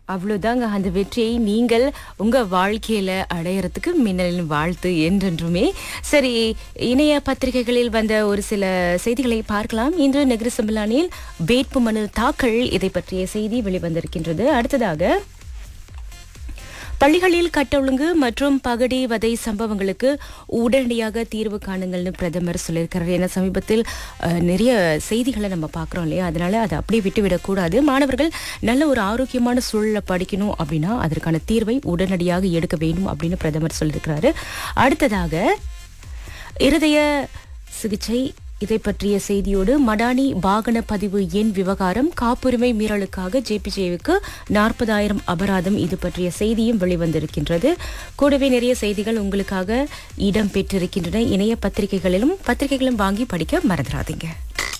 அவ்வளவுதாங்க அந்த வெற்றியை நீங்கள் உங்க வாழ்க்கையில அடையறதுக்கு மின்னலின் வாழ்த்து என்றென்றுமே சரி இணைய பத்திரிகைகளில் வந்த ஒரு சில செய்திகளை பார்க்கலாம் இன்று நெகிரி சம்பலானில் வேட்புமனு தாக்கல் இதை பற்றிய செய்தி வெளிவந்திருக்கின்றது அடுத்ததாக பள்ளிகளில் கட்ட ஒழுங்கு மற்றும் பகடி வதை சம்பவங்களுக்கு உடனடியாக தீர்வு காணுங்கள்னு பிரதமர் சொல்லியிருக்கிறார் ஏன்னா சமீபத்தில் அஹ், நிறைய செய்திகளை நம்ம பார்க்குறோம் இல்லையா அதனால அதை அப்படியே விட்டுவிடக்கூடாது மாணவர்கள் நல்ல ஒரு ஆரோக்கியமான சூழலை படிக்கணும் அப்படின்னா அதற்கான தீர்வை உடனடியாக எடுக்க வேண்டும் அப்படின்னு பிரதமர் சொல்லியிருக்கிறாரு அடுத்ததாக இருதய சிகிச்சை இதை பற்றிய செய்தியோடு மடானி வாகன பதிவு எண் விவகாரம் காப்புரிமை மீறலுக்காக ஜேபிஜேவுக்கு நாற்பதாயிரம் அபராதம் இது பற்றிய செய்தியும் வெளிவந்திருக்கின்றது கூடவே நிறைய செய்திகள் உங்களுக்காக இடம் பெற்றிருக்கின்றன இணைய பத்திரிகைகளிலும் பத்திரிகைகளும் வாங்கி படிக்க மறந்துடாதீங்க